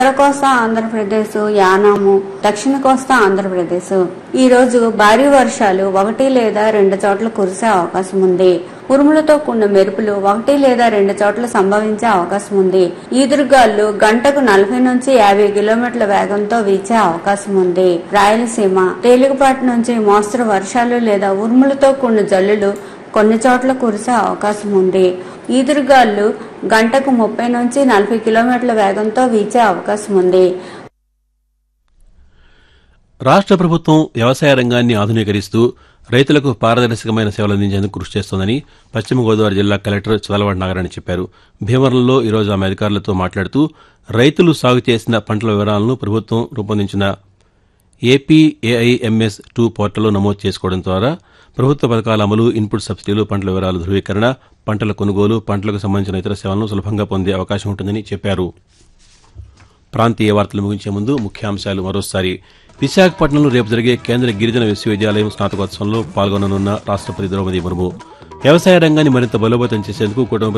ఉత్తర కోస్తా ఆంధ్రప్రదేశ్ యానాము దక్షిణ కోస్తా ఆంధ్రప్రదేశ్ ఈ రోజు భారీ వర్షాలు ఒకటి లేదా రెండు చోట్ల కురిసే అవకాశం ఉంది ఉరుములతో కూడిన మెరుపులు ఒకటి లేదా రెండు చోట్ల సంభవించే అవకాశం ఉంది ఈదురుగాలు గంటకు నలభై నుంచి యాభై కిలోమీటర్ల వేగంతో వీచే అవకాశం ఉంది రాయలసీమ తేలికపాటి నుంచి మోస్తరు వర్షాలు లేదా ఉరుములతో కూడిన జల్లులు కొన్ని చోట్ల కురిసే అవకాశం ఉంది ఈదురుగాలు గంటకు ముప్పై నుంచి నలభై కిలోమీటర్ల వేగంతో వీచే అవకాశం ఉంది రాష్ట్ర ప్రభుత్వం వ్యవసాయ రంగాన్ని ఆధునీకరిస్తూ రైతులకు పారదర్శకమైన సేవలు అందించేందుకు కృషి చేస్తోందని పశ్చిమ గోదావరి జిల్లా కలెక్టర్ చదలవాడ నాగరాణి చెప్పారు భీమవరంలో ఈరోజు ఆమె అధికారులతో మాట్లాడుతూ రైతులు సాగు చేసిన పంటల వివరాలను ప్రభుత్వం రూపొందించిన ఏపీఏఐఎంఎస్ టూ పోర్టల్లో నమోదు చేసుకోవడం ద్వారా ప్రభుత్వ పథకాల అమలు ఇన్పుట్ సబ్సిడీలు పంటల వివరాల ధృవీకరణ పంటల కొనుగోలు పంటలకు సంబంధించిన ఇతర సేవలను సులభంగా పొందే అవకాశం ఉంటుందని చెప్పారు ప్రాంతీయ వార్తలు ముగించే ముందు ముఖ్యాంశాలు మరోసారి విశాఖపట్నంలో రేపు జరిగే కేంద్ర గిరిజన విశ్వవిద్యాలయం స్నాతకోత్సవంలో పాల్గొననున్న రాష్ట్రపతి ద్రౌపది ముర్ము వ్యవసాయ రంగాన్ని మరింత బలోపేతం చేసేందుకు కుటుంబ